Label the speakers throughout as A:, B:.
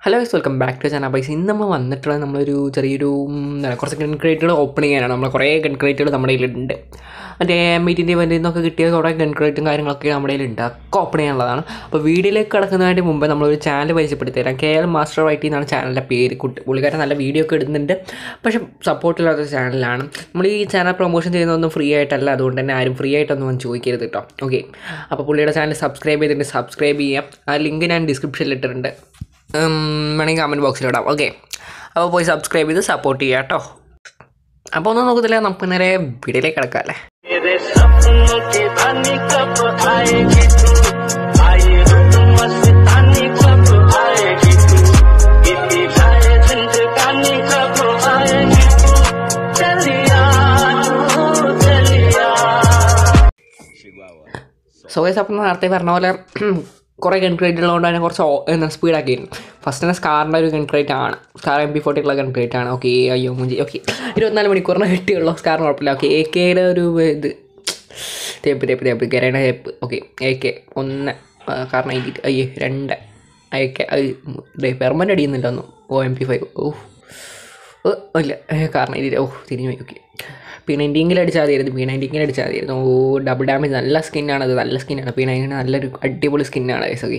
A: hello guys welcome back to channel ബൈസ് ഇന്ന് നമ്മൾ വന്നിട്ടുള്ളത് നമ്മളൊരു ചെറിയൊരു ഉം, എന്താണ് കുറച്ച് ഗൺ ക്രേറ്റുകൾ ഓപ്പൺ ചെയ്യാനാണ് നമ്മൾ കുറേ ഗൺ ക്രേറ്റുകൾ നമ്മുടെ കയ്യിലുണ്ട് മറ്റേ മീറ്റിൻ്റെ ഇവൻറ്റിൽ നിന്നൊക്കെ കിട്ടിയ കുറേ ഗൺ ക്രേറ്റും കാര്യങ്ങളൊക്കെ നമ്മുടെ കയ്യിലുണ്ട് ഒക്കെ ഓപ്പൺ ചെയ്യാനുള്ളതാണ് അപ്പോൾ വീഡിയോയിലേക്ക് കിടക്കുന്നതിന് മുമ്പ് നമ്മളൊരു ചാനൽ പരിചയപ്പെടുത്തി തരാം കെ എൽ മാസ്റ്റർ വൈറ്റി എന്നാണ് ചാനലിൻ്റെ പേര് കുട്ടി പുള്ളിക്കാരൻ നല്ല വീഡിയോ ഒക്കെ ഇടുന്നുണ്ട് പക്ഷേ സപ്പോർട്ടില്ലാത്ത ചാനലാണ് നമ്മൾ ഈ ചാനൽ പ്രൊമോഷൻ ചെയ്യുന്നതൊന്നും ഫ്രീ ആയിട്ടല്ല അതുകൊണ്ട് തന്നെ ആരും ഫ്രീ ആയിട്ടൊന്നും വന്ന് ചോദിക്കരുത് കേട്ടോ ഓക്കെ അപ്പോൾ പുള്ളിയുടെ ചാനൽ സബ്സ്ക്രൈബ് ചെയ്തിട്ട് സബ്സ്ക്രൈബ് ചെയ്യാം ആ ലിങ്ക് ഞാൻ ഡിസ്ക്രിപ്ഷനിൽ ഇട്ടിട്ടുണ്ട് ഉം, വേണമെങ്കിൽ കമൻറ്റ് ബോക്സിൽ ഇടാം ഓക്കെ അപ്പോൾ പോയി സബ്സ്ക്രൈബ് ചെയ്ത് സപ്പോർട്ട് ചെയ്യാം കേട്ടോ അപ്പോൾ ഒന്നും നോക്കത്തില്ല നമുക്ക് നേരെ വീഡിയോയിലേക്ക് കിടക്കാം അല്ലേ
B: मेरे सपनों की रानी कब आएगी तू आए रुक मस्तानी कब आएगी तू इतनी जाए जिंदगानी कब आएगी तू चलिया तू चलिया
A: സോ ഗൈസ് അപ്പം നേരത്തെ പറഞ്ഞ പോലെ കുറേ കൺക്രീറ്റ് ഉള്ളതുകൊണ്ട് തന്നെ കുറച്ച് ഓ- എന്താ സ്പീഡാക്കിയിരുന്നു ഫസ്റ്റ് തന്നെ സ്കാറിൻ്റെ ഒരു കൺക്രീറ്റ് ആണ് സ്കാർ എം പി ഫോർട്ടി ഉള്ള കൺക്രീറ്റ് ആണ് ഓക്കെ അയ്യോ മുഞ്ചി ഓക്കെ ഇരുപത്തിനാല് മണിക്കൂറിന് കിട്ടിയുള്ളൂ സ്കാറിന് കുഴപ്പമില്ല ഓക്കെ എ കെയുടെ ഒരു ഇത് തേപ്പ് തേപ്പ് തേപ്പ് ഗരേണ തേപ്പ് ഓക്കെ എ കെ ഒന്ന് കാർ നയൻറ്റി അയ്യോ രണ്ട് എ കെ പെർമനൻ്റ് അടിയുന്നില്ല ഒന്നും O M P five O O, ഇല്ല കാരണം ഇതിൽ ഓ തിരിഞ്ഞു പോയി ഓക്കെ പി നയൻറ്റീങ്കിൽ അടിച്ചാൽ മതിയായിരുന്നു പി നയൻറ്റീങ്കിൽ അടിച്ചാൽ മതിയായിരുന്നു ഓ ഡബിൾ ഡാമേജ് നല്ല സ്കിന്നാണ് അത് നല്ല സ്കിന്നാണ് പി നയൻറ്റീൻ നല്ലൊരു അടിപൊളി സ്കിന്നാണ് ഗൈസ് ഓക്കെ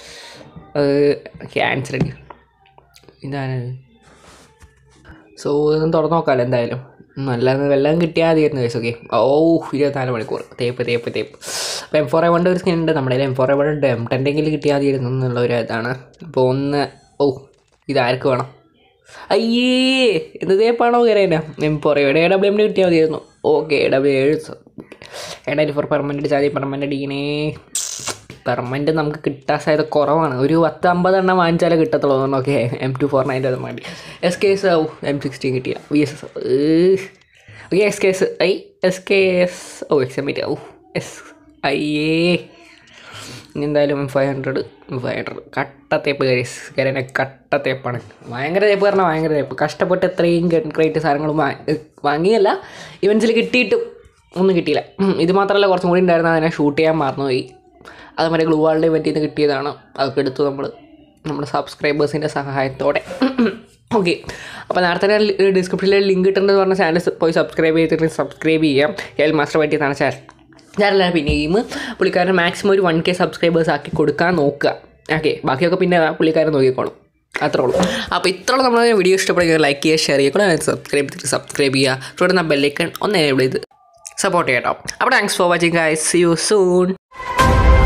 A: ക്യാൻസർ അടി ഇതാണ് സോ ഇതൊന്ന് തുറന്ന് നോക്കാമല്ലോ എന്തായാലും നല്ല വെള്ളം കിട്ടിയാൽ മതിയായിരുന്നു ഗൈസ് ഓക്കെ ഓ ഇരുപത്തിനാല് മണിക്കൂർ തേപ്പ് തേപ്പ് തേപ്പ് അപ്പോൾ എം ഫോർ എവണ്ട് ഒരു സ്കിൻ ഉണ്ട് നമ്മുടെ എം ഫോർ എവണ്ട് ഉണ്ട് എം ടെൻറ്റെങ്കിലും കിട്ടിയാൽ മതിയായിരുന്നു എന്നുള്ള ഒരു ഇതാണ് അപ്പോൾ ഒന്ന് ഓ ഇതാർക്ക് വേണം അയ്യേ എന്ത് തേപ്പാണോ കയറിയ എം ഫോർ എവിടെ എ ഡബ്ല്യു എമ്മിന് കിട്ടിയാൽ മതിയായിരുന്നു ഓക്കെ എ ഡബ്ല്യു ഏഴ് എടായി ഫോർ പെർമനൻറ്റ് ചാതി പെർമനൻറ്റ് അടിക്കണേ പെർമനൻറ്റ് നമുക്ക് കിട്ടാൻ സാധ്യത കുറവാണ് ഒരു പത്ത് അമ്പത് എണ്ണം വാങ്ങിച്ചാലേ കിട്ടത്തുള്ളൂ അതുകൊണ്ട് ഓക്കെ എം ടു ഫോർ നയൻ്റെ വേണ്ടി എസ് കെ എസ് ആവും എം സിക്സ്റ്റീൻ കിട്ടിയ V S S okay S K S I S K S O X M O S അയ്യേ ഇനി എന്തായാലും ഫൈവ് ഹൺഡ്രഡ് ഫൈവ് ഹൺഡ്രഡ് കട്ടത്തേപ്പ് കരീസ് കരനെ കട്ടത്തേപ്പാണ് ഭയങ്കര തേപ്പ് പറഞ്ഞാൽ ഭയങ്കര തേപ്പ് കഷ്ടപ്പെട്ട് എത്രയും ക്രേറ്റ് സാധനങ്ങളും വാ- വാങ്ങിയല്ല ഇവൻസിൽ കിട്ടിയിട്ടും ഒന്നും കിട്ടിയില്ല ഉം, ഇത് മാത്രമല്ല കുറച്ചും കൂടി ഉണ്ടായിരുന്നു അതിനെ ഷൂട്ട് ചെയ്യാൻ മറന്നുപോയി അത് മറ്റേ ഗ്ലൂ വാളിൻ്റെ ഇവൻറ്റിൽ നിന്ന് കിട്ടിയതാണ് അതൊക്കെ എടുത്തു നമ്മൾ നമ്മുടെ സബ്സ്ക്രൈബേഴ്സിൻ്റെ സഹായത്തോടെ ഓക്കെ അപ്പോൾ നേരത്തെ ഡിസ്ക്രിപ്ഷനിൽ ലിങ്ക് ഇട്ടിട്ടുണ്ടെന്ന് പറഞ്ഞ ചാനൽ പോയി സബ്സ്ക്രൈബ് ചെയ്തിട്ട് സബ്സ്ക്രൈബ് ചെയ്യാം എൽ മാസ്റ്റർ പറ്റിയതാണ് ചാനൽ ഞാനല്ല പിന്നെ ഗെയിം പുള്ളിക്കാരൻ മാക്സിമം ഒരു വൺ കെ സബ്സ്ക്രൈബേഴ്സ് ആക്കി കൊടുക്കാൻ നോക്കുക ഓക്കെ ബാക്കിയൊക്കെ പിന്നെ പുള്ളിക്കാരൻ നോക്കിക്കോളും അത്രേ ഉള്ളൂ അപ്പോൾ ഇത്രയുള്ള നമ്മൾ വീഡിയോ ഇഷ്ടപ്പെടുക ലൈക്ക് ചെയ്യുക ഷെയർ ചെയ്യുക സബ്സ്ക്രൈബ് ചെയ്തിട്ട് സബ്സ്ക്രൈബ് ചെയ്യുക തുടർന്ന് ബെല്ലൈക്കൺ ഒന്ന് എനേബിൾ ചെയ്ത് സപ്പോർട്ട് ചെയ്യാം കേട്ടോ അപ്പോൾ thanks for watching guys see you soon